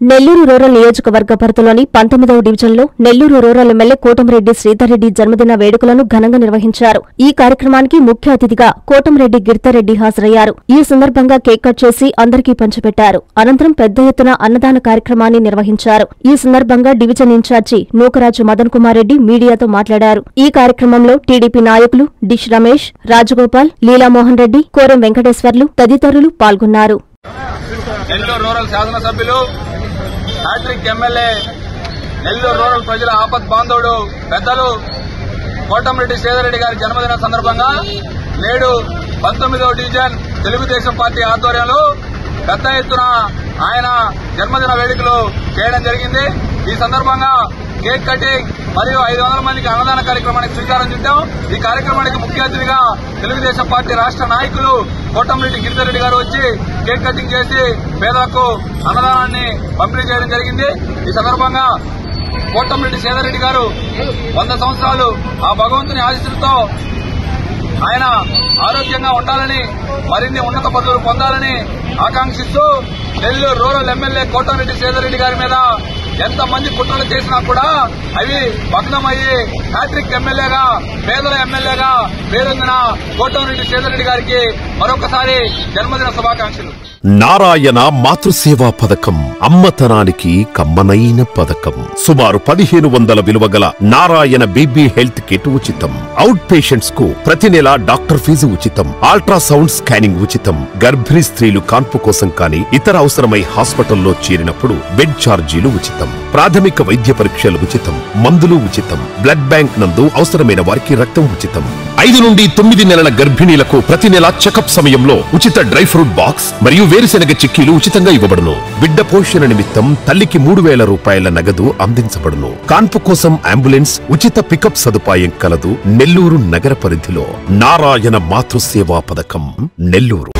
Nellore rural నియోజకవర్గ పరిధిలోని పంతొమ్మిదవ డివిజన్లో నెల్లూరు రూరల్ ఎమ్మెల్యే కోటంరెడ్డి శ్రీధర్ రెడ్డి జన్మదిన వేడుకలను ఘనంగా నిర్వహించారు ఈ కార్యక్రమానికి ముఖ్య అతిథిగా కోటంరెడ్డి గిరితారెడ్డి హాజరయ్యారు ఈ సందర్భంగా కేక్ కట్ చేసి అందరికీ పంచిపెట్టారు అనంతరం పెద్ద ఎత్తున అన్నదాన కార్యక్రమాన్ని నిర్వహించారు ఈ సందర్భంగా డివిజన్ ఇన్ఛార్జి నూకరాజు మదన్ కుమార్ రెడ్డి మీడియాతో మాట్లాడారు ఈ కార్యక్రమంలో టీడీపీ నాయకులు డిష్ రమేష్ రాజగోపాల్ లీలామోహన్ రెడ్డి కోరం వెంకటేశ్వర్లు తదితరులు పాల్గొన్నారు నెల్లూరు రూరల్ శాసనసభ్యులు హ్యాట్రిక్ ఎమ్మెల్యే నెల్లూరు రూరల్ ప్రజల ఆపద్ బాంధవుడు పెద్దలు కోటమిరెడ్డి శ్రీధరెడ్డి గారి జన్మదిన సందర్భంగా నేడు పంతొమ్మిదవ డివిజన్ తెలుగుదేశం పార్టీ ఆధ్వర్యంలో పెద్ద ఎత్తున ఆయన జన్మదిన వేడుకలు చేయడం జరిగింది ఈ సందర్భంగా కేక్ కటింగ్ మరియు ఐదు వందల మందికి అన్నదాన కార్యక్రమానికి శ్రీకారం చుట్టాం ఈ కార్యక్రమానికి ముఖ్య అతిథిగా తెలుగుదేశం పార్టీ రాష్ట్ర నాయకులు కోటంరెడ్డి గిరిధరెడ్డి గారు వచ్చి కేక్ కటింగ్ చేసి పేదలకు అన్నదానాన్ని పంపిణీ చేయడం జరిగింది ఈ సందర్భంగా కోటంరెడ్డి సేదరెడ్డి గారు వంద సంవత్సరాలు ఆ భగవంతుని ఆశీస్సులతో ఆయన ఆరోగ్యంగా ఉండాలని మరిన్ని ఉన్నత పదవులు పొందాలని ఆకాంక్షిస్తూ నెల్లూరు రూరల్ ఎమ్మెల్యే కోటమిరెడ్డి సేదరెడ్డి గారి మీద ఎంతమంది కుట్రలు చేసినా కూడా అవి భగ్నమయ్యి హ్యాట్రిక్ ఎమ్మెల్యేగా పేదల ఎమ్మెల్యేగా పేరొందిన కోటమిరెడ్డి సేదరెడ్డి గారికి మరొకసారి జన్మదిన శుభాకాంక్షలు నారాయణ మాతృసేవా పథకం అమ్మతనానికి కమ్మనైన పథకం సుమారు పదిహేను వందల విలువ గల నారాయణ బీబీ హెల్త్ కిట్ ఉచితం అవుట్ పేషెంట్స్ కు ప్రతి నెల డాక్టర్ ఫీజు ఉచితం అల్ట్రాసౌండ్ స్కానింగ్ ఉచితం గర్భిణీ స్త్రీలు కాన్పు కోసం కానీ ఇతర అవసరమై హాస్పిటల్లో చేరినప్పుడు బెడ్ ఛార్జీలు ఉచితం ప్రాథమిక వైద్య పరీక్షలు ఉచితం మందులు ఉచితం బ్లడ్ బ్యాంక్ నందు అవసరమైన వారికి రక్తం ఉచితం ఐదు నుండి తొమ్మిది నెలల గర్భిణీలకు ప్రతి నెల చెకప్ సమయంలో ఉచిత డ్రై ఫ్రూట్ బాక్స్ మరియు వేరుశెనగ చిక్కీలు ఉచితంగా ఇవ్వబడును బిడ్డ పోషణ నిమిత్తం తల్లికి మూడు వేల రూపాయల నగదు అందించబడును కాన్పు కోసం అంబులెన్స్ ఉచిత పికప్ సదుపాయం కలదు నెల్లూరు నగర పరిధిలో నారాయణ మాతృసేవా పథకం నెల్లూరు